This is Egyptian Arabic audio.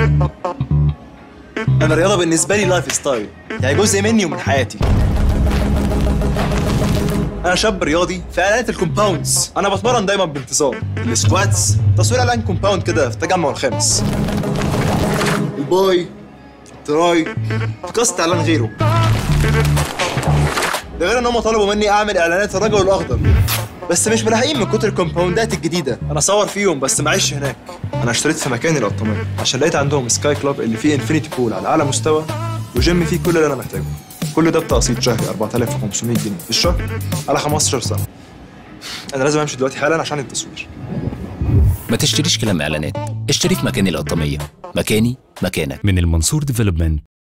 انا الرياضه بالنسبه لي لايف ستايل يعني جزء مني ومن حياتي انا شاب رياضي في اعلانات الكومباوندز انا بتمرن دايما بانتظام السكواتس تصوير اعلان كومباوند كده في التجمع الخامس الباي تراي في قصة اعلان غيره ده غير ان هم طلبوا مني اعمل اعلانات الرجل الاخضر بس مش ملاحقين من كتر الكومباوندات الجديده انا اصور فيهم بس معيش هناك انا اشتريت في مكاني القطامية عشان لقيت عندهم سكاي كلاب اللي فيه انفينيتي بول على اعلى مستوى وجيم فيه كل اللي انا محتاجه كل ده بتقسيط شهري 4500 جنيه في الشهر على 15 سنه انا لازم امشي دلوقتي حالا عشان التصوير ما تشتريش كلام اعلانات اشتري في مكاني القطامية مكاني مكانك من المنصور ديفلوبمنت